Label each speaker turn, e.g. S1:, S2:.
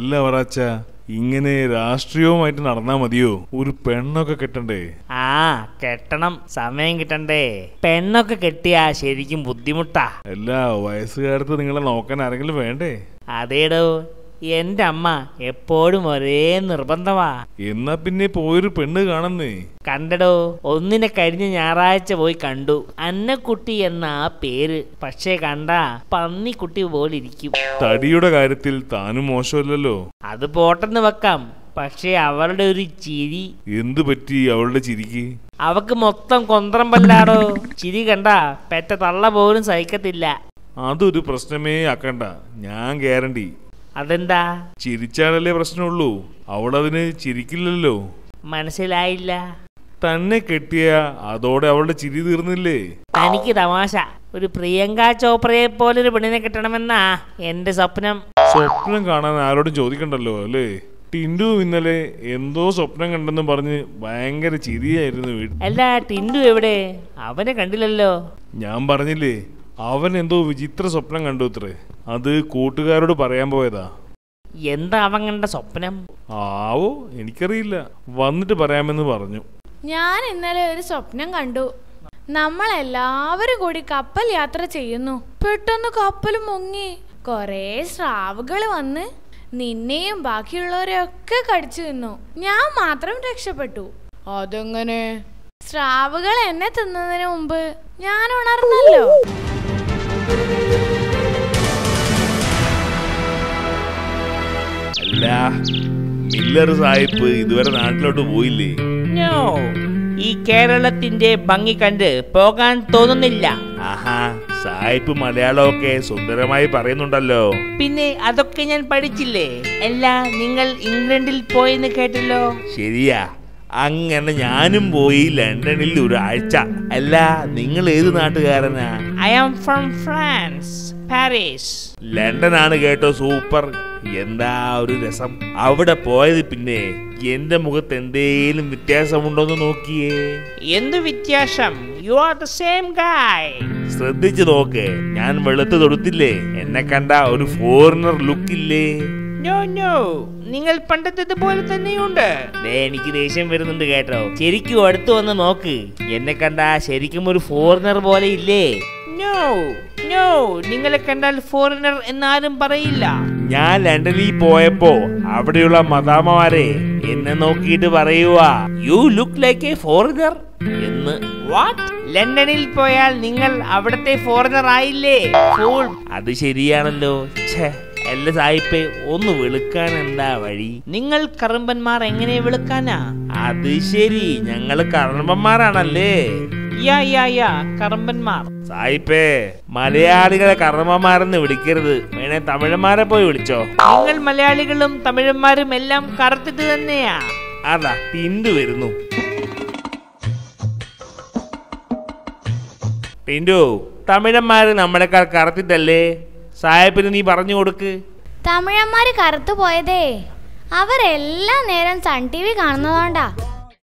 S1: അല്ല വറാച്ച ഇങ്ങനെ രാഷ്ട്രീയവുമായിട്ട് നടന്നാ മതിയോ ഒരു പെണ്ണൊക്കെ കെട്ടണ്ടേ
S2: ആ കെട്ടണം സമയം കിട്ടണ്ടേ പെണ്ണൊക്കെ കെട്ടിയാ ശരിക്കും ബുദ്ധിമുട്ടാ
S1: അല്ല വയസ്സുകാലത്ത് നിങ്ങളെ നോക്കാൻ ആരെങ്കിലും വേണ്ടേ
S2: അതേടോ എന്റെ അമ്മ എപ്പോഴും ഒരേ നിർബന്ധമാ
S1: എന്നാ പിന്നെ പോയൊരു പെണ്ണ് കാണുന്നേ
S2: കണ്ടടോ ഒന്നിനെ കഴിഞ്ഞ ഞായറാഴ്ച പോയി കണ്ടു അന്നക്കുട്ടി എന്ന ആ പേര് പക്ഷേ കണ്ട പന്നിക്കുട്ടി പോലിരിക്കും
S1: തടിയുടെ കാര്യത്തിൽ താനും മോശമല്ലല്ലോ
S2: അത് പോട്ടെന്ന് വെക്കാം പക്ഷേ അവളുടെ ഒരു ചിരി
S1: എന്തു പറ്റി അവളുടെ ചിരിക്ക്
S2: അവക്ക് മൊത്തം കൊന്ത്രമ്പല്ലാടോ ചിരി കണ്ട പെറ്റ തള്ള പോലും സഹിക്കത്തില്ല
S1: അതൊരു പ്രശ്നമേ ആക്കണ്ട ഞാൻ ഗ്യാരണ്ടി
S2: അതെന്താ
S1: ചിരിച്ചാലല്ലേ പ്രശ്നമുള്ളൂ അവളതിന് ചിരിക്കില്ലല്ലോ
S2: മനസ്സിലായില്ല
S1: തന്നെ കെട്ടിയ അതോടെ അവളുടെ ചിരി തീർന്നില്ലേ
S2: തനിക്ക് തമാശ ഒരു പ്രിയങ്ക ചോപ്രയെ പോലൊരു പെണ്ണിനെ കിട്ടണമെന്നാ എന്റെ സ്വപ്നം
S1: സ്വപ്നം കാണാൻ ആരോടും ചോദിക്കണ്ടല്ലോ അല്ലേ ടിൻഡു ഇന്നലെ എന്തോ സ്വപ്നം കണ്ടെന്ന് പറഞ്ഞ് ഭയങ്കര ചിരിയായിരുന്നു വീട്
S2: അല്ല ടിൻഡു എവിടെ അവനെ കണ്ടില്ലല്ലോ
S1: ഞാൻ പറഞ്ഞില്ലേ അവൻ എന്തോ വിചിത്ര സ്വപ്നം കണ്ടു ഇത്രേ അത് കൂട്ടുകാരോട് പറയാൻ പോയതാ
S2: എന്താ അവൻ കണ്ട സ്വപ്നം
S1: ആവോ എനിക്കറിയില്ല വന്നിട്ട് പറയാമെന്ന് പറഞ്ഞു
S3: ഞാൻ ഇന്നലെ ഒരു സ്വപ്നം കണ്ടു നമ്മൾ എല്ലാവരും കൂടി കപ്പൽ യാത്ര ചെയ്യുന്നു പെട്ടെന്ന് കപ്പൽ മുങ്ങി കൊറേ സ്രാവുകൾ വന്ന് നിന്നെയും ബാക്കിയുള്ളവരെയൊക്കെ കടിച്ചു തിന്നു ഞാൻ മാത്രം രക്ഷപ്പെട്ടു അതെങ്ങനെ സ്രാവുകൾ എന്നെ തിന്നതിന് മുമ്പ് ഞാൻ ഉണർന്നല്ലോ
S1: അല്ല മില്ലർ സാഹിബ് ഇതുവരെ നാട്ടിലോട്ട് പോയില്ലേ
S2: നോ ഈ കേരളത്തിന്റെ ഭംഗി കണ്ട് പോകാൻ തോന്നുന്നില്ല
S1: ആഹാ സായിപ്പ് മലയാളമൊക്കെ സുന്ദരമായി പറയുന്നുണ്ടല്ലോ
S2: പിന്നെ അതൊക്കെ ഞാൻ പഠിച്ചില്ലേ അല്ല നിങ്ങൾ ഇംഗ്ലണ്ടിൽ പോയെന്ന് കേട്ടല്ലോ
S1: ശരിയാ അങ്ങനെ ഞാനും പോയി ലണ്ടനിൽ ഒരാഴ്ച അല്ല നിങ്ങൾ ഏത് നാട്ടുകാരനാ
S2: I am from France Paris
S1: ലണ്ടനാണ് കേട്ടോ സൂപ്പർ എന്താ ഒരു രസം അവിടെ പോയത് പിന്നെ എന്റെ മുഖത്ത് എന്തേലും വ്യത്യാസമുണ്ടോന്ന് നോക്കിയേ
S2: എന്ത് വ്യത്യാസം യു ആർ ദ സെയിം ഗായ്
S1: ശ്രദ്ധിച്ചു നോക്ക് ഞാൻ വെളുത്ത് തൊടുത്തില്ലേ എന്നെ കണ്ട ഒരു ഫോറിനർ ലുക്കില്ലേ
S2: നോ നോ നിങ്ങൾ പണ്ടത്തേതുപോലെ തന്നെയുണ്ട് ദേ, എനിക്ക് ദേഷ്യം വരുന്നുണ്ട് കേട്ടോ ശരിക്കും അടുത്ത് വന്ന് നോക്ക് എന്നെ കണ്ട ശരിക്കും ഒരു ഫോറിനർ പോലെ ഇല്ലേ നോ നോ നിങ്ങളെ കണ്ടാൽ ഫോറിനർ എന്നാരും പറയില്ല
S1: ഞാൻ ലണ്ടനിൽ പോയപ്പോ അവിടെയുള്ള മദാമമാരെ എന്നെ നോക്കിയിട്ട് പറയുവാ
S2: you look like a foreigner എന്ന് വാട്ട് ലണ്ടനിൽ പോയാൽ നിങ്ങൾ അവിടത്തെ ഫോറിനർ ആയില്ലേ ഫൂൾ
S1: അത് ശരിയാണല്ലോ
S2: ഛേ, അല്ല സായിപ്പേ ഒന്ന് വെളുക്കാൻ എന്താ വഴി നിങ്ങൾ കറുമ്പന്മാർ എങ്ങനെ വെളുക്കാനാ
S1: അത് ശരി ഞങ്ങള് കർമ്മന്മാരാണല്ലേ
S2: യാ യാ യാ കറുമ്പന്മാർ
S1: സായിപ്പേ മലയാളികളെ കർമ്മന്മാരെന്ന് വിളിക്കരുത് വേണേ തമിഴന്മാരെ പോയി വിളിച്ചോ
S2: നിങ്ങൾ മലയാളികളും തമിഴന്മാരും എല്ലാം കറുത്തിട്ട് തന്നെയാ
S1: അതാ ടിൻഡു വരുന്നു ടിൻഡു തമിഴന്മാര് നമ്മളെക്കാൾ കറത്തിട്ടല്ലേ സാഹിബിന് നീ പറഞ്ഞു കൊടുക്ക്
S3: തമിഴന്മാര് കറുത്തു പോയതേ അവരെല്ലാം നേരം സൺ ടി വി കാണുന്നതുകൊണ്ടാ